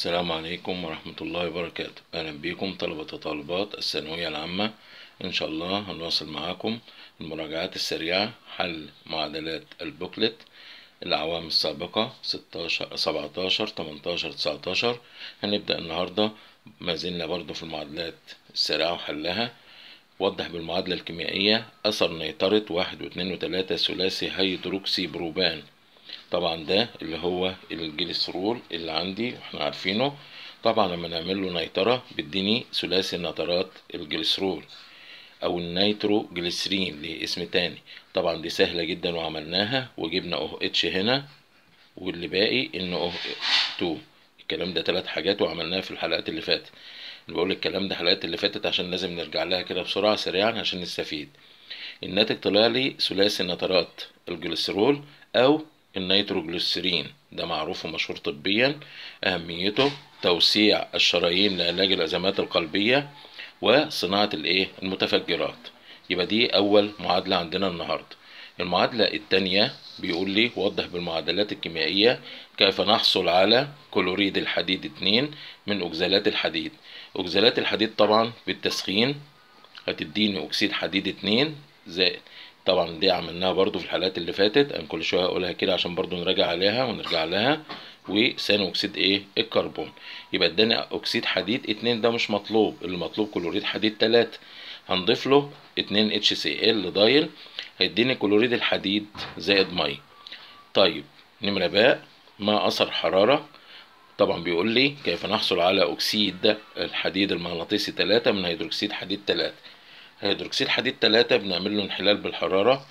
السلام عليكم ورحمة الله وبركاته أهلا بكم طلبة وطالبات الثانوية العامة إن شاء الله هنواصل معاكم المراجعات السريعة حل معادلات البوكلت الأعوام السابقة 16 17 18 19 هنبدأ النهاردة ما زلنا برضو في المعادلات السريعة وحلها وضح بالمعادلة الكيميائية أثر نيترة واحد واثنين وثلاثة ثلاثي هيدروكسي بروبان طبعا ده اللي هو الجليسرول اللي عندي واحنا عارفينه طبعا لما نعمل له نيترة بيديني ثلاثي نترات الجليسرول او النيترو جليسرين ليه اسم تاني طبعا دي سهلة جدا وعملناها وجبنا او اتش هنا واللي باقي ان او 2 الكلام ده ثلاث حاجات وعملناها في الحلقات اللي فاتت بقول الكلام ده الحلقات اللي فاتت عشان لازم نرجع لها كده بسرعة سريعا عشان نستفيد الناتج طلع لي ثلاثي نترات الجليسرول او النيتروجليسرين ده معروف ومشهور طبيا أهميته توسيع الشرايين لعلاج الأزمات القلبية وصناعة الإيه المتفجرات يبقى دي أول معادلة عندنا النهاردة المعادلة التانية بيقول لي وضح بالمعادلات الكيميائية كيف نحصل على كلوريد الحديد 2 من أكزالات الحديد أكزالات الحديد طبعا بالتسخين هتديني أكسيد حديد 2 زائد طبعا دي عملناها برضو في الحلقات اللي فاتت انا كل شويه اقولها كده عشان برضو نراجع عليها ونرجع لها وثاني اكسيد ايه الكربون يبقى اداني اكسيد حديد اتنين ده مش مطلوب اللي مطلوب كلوريد حديد تلاتة هنضيف له اتنين اتش سي ال دايل هيديني كلوريد الحديد زائد ميه طيب نمرة باء ما اثر حرارة طبعا بيقول لي كيف نحصل على اكسيد الحديد المغناطيسي 3 من هيدروكسيد حديد 3 هيدروكسيد حديد 3 بنعمل له انحلال بالحرارة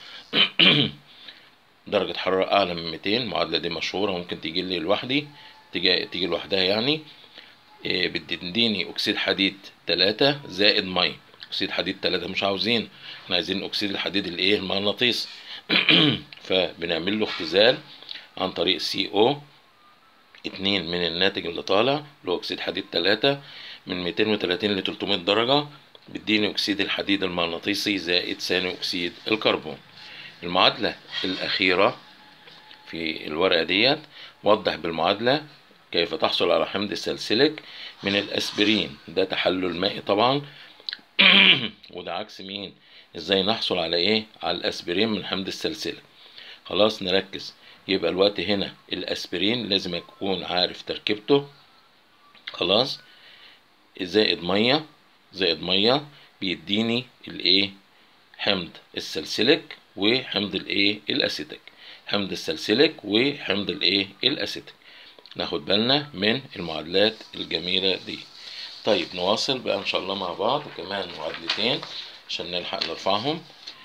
درجة حرارة أعلى من 200 المعادلة دي مشهورة ممكن تيجي لي لوحدي تيجي تيجي لوحدها يعني إيه بتديني أكسيد حديد 3 زائد مية أكسيد حديد 3 مش عاوزين احنا عايزين أكسيد الحديد الإيه المغناطيسي فبنعمل له اختزال عن طريق سي او اتنين من الناتج اللي طالع اللي هو أكسيد حديد 3 من 230 ل 300 درجة بيديني أكسيد الحديد المغناطيسي زائد ثاني أكسيد الكربون المعادلة الأخيرة في الورقة ديت وضح بالمعادلة كيف تحصل على حمض السلسلك من الأسبرين ده تحلل مائي طبعا وده عكس مين ازاي نحصل على ايه على الأسبرين من حمض السلسلك خلاص نركز يبقى الوقت هنا الأسبرين لازم أكون عارف تركيبته خلاص زائد ميه زائد ميه بيديني الايه حمض السلسلك وحمض الايه الاسيتيك حمض السلسلك وحمض الايه الاسيتيك ناخد بالنا من المعادلات الجميله دي طيب نواصل بقى ان شاء الله مع بعض كمان معادلتين عشان نلحق نرفعهم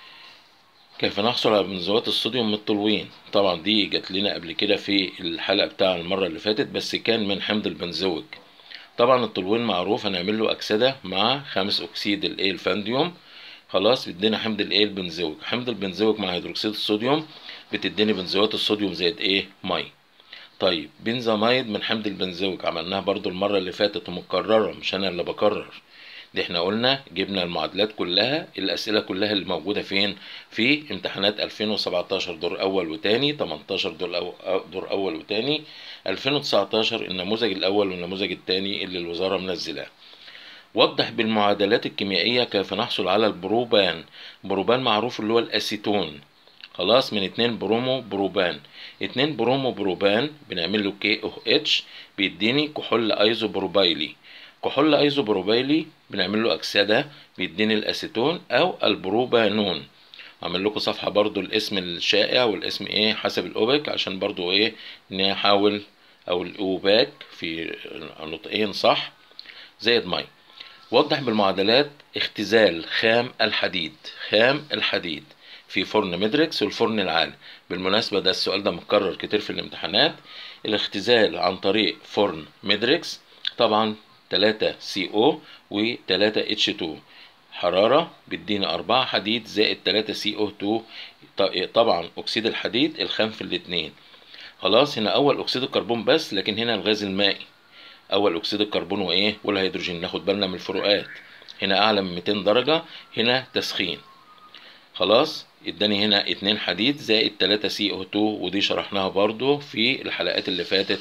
كيف نحصل على بنزوات الصوديوم من التولوين طبعا دي جات لنا قبل كده في الحلقه بتاع المره اللي فاتت بس كان من حمض البنزويك طبعا التولوين معروف هنعمل له اكسده مع خامس اكسيد الايه الفانديوم خلاص بيدينا حمض الايه البنزويك حمض البنزويك مع هيدروكسيد الصوديوم بتديني بنزوات الصوديوم زائد ايه مي طيب بنزاميد من حمض البنزويك عملناها برضو المره اللي فاتت ومكرره مش انا اللي بكرر دي احنا قلنا جبنا المعادلات كلها الاسئله كلها اللي موجوده فين في امتحانات 2017 دور اول وتاني 18 دور أو دور اول وتاني 2019 النموذج الاول والنموذج الثاني اللي الوزاره منزلاه وضح بالمعادلات الكيميائيه كيف نحصل على البروبان بروبان معروف اللي هو الاسيتون خلاص من اتنين برومو بروبان اتنين برومو بروبان بنعمل له كي او اتش بيديني كحول ايزو بروبايلي كحول ايزو بروبايلي بنعمل له اكسده بيديني الاسيتون او البروبانون اعمل لكم صفحه برضو الاسم الشائع والاسم ايه حسب الاوبك عشان برضو ايه نحاول او الاوباك في نطقين صح زائد مي وضح بالمعادلات اختزال خام الحديد خام الحديد في فرن مدريكس والفرن العالي بالمناسبة ده السؤال ده متكرر كتير في الامتحانات الاختزال عن طريق فرن مدريكس طبعا 3 سي او و 3 اتش 2 حرارة بيدينا 4 حديد زائد 3 سي او 2 طبعا اكسيد الحديد الخام في الاتنين خلاص هنا اول اكسيد الكربون بس لكن هنا الغاز المائي اول اكسيد الكربون وايه والهيدروجين ناخد بالنا من الفروقات هنا اعلى من 200 درجة هنا تسخين خلاص اداني هنا 2 حديد زائد 3 سي او 2 ودي شرحناها برضو في الحلقات اللي فاتت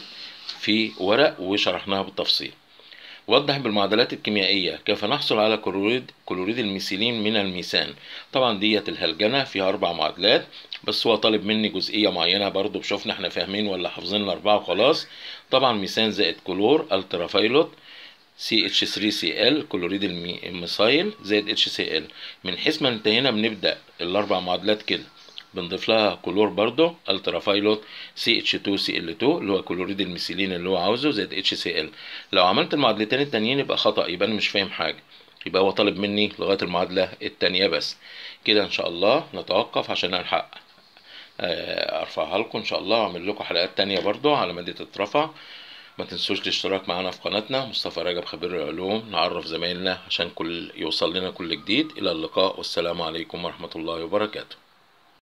في ورق وشرحناها بالتفصيل وضح بالمعادلات الكيميائية كيف نحصل على كلوريد كلوريد الميثيلين من الميثان طبعا ديت الهلجنة فيها أربع معادلات بس هو طالب مني جزئية معينة برضو بشوفنا احنا فاهمين ولا حافظين الأربعة وخلاص طبعا ميثان زائد كلور الترافايلوت CH3Cl كلوريد الميثايل زائد HCl من حيث ما انتهينا بنبدأ الأربع معادلات كده بنضيف لها كلور برضه الترافايلوت CH2Cl2 اللي هو كلوريد الميثيلين اللي هو عاوزه زائد HCl لو عملت المعادلتين التانيين يبقى خطأ يبقى أنا مش فاهم حاجة يبقى هو طالب مني لغاية المعادلة التانية بس كده إن شاء الله نتوقف عشان ألحق أرفعها لكم إن شاء الله وأعمل لكم حلقات تانية برضه على ما دي تترفع ما تنسوش الاشتراك معنا في قناتنا مصطفى رجب خبير العلوم نعرف زمايلنا عشان كل يوصل لنا كل جديد إلى اللقاء والسلام عليكم ورحمة الله وبركاته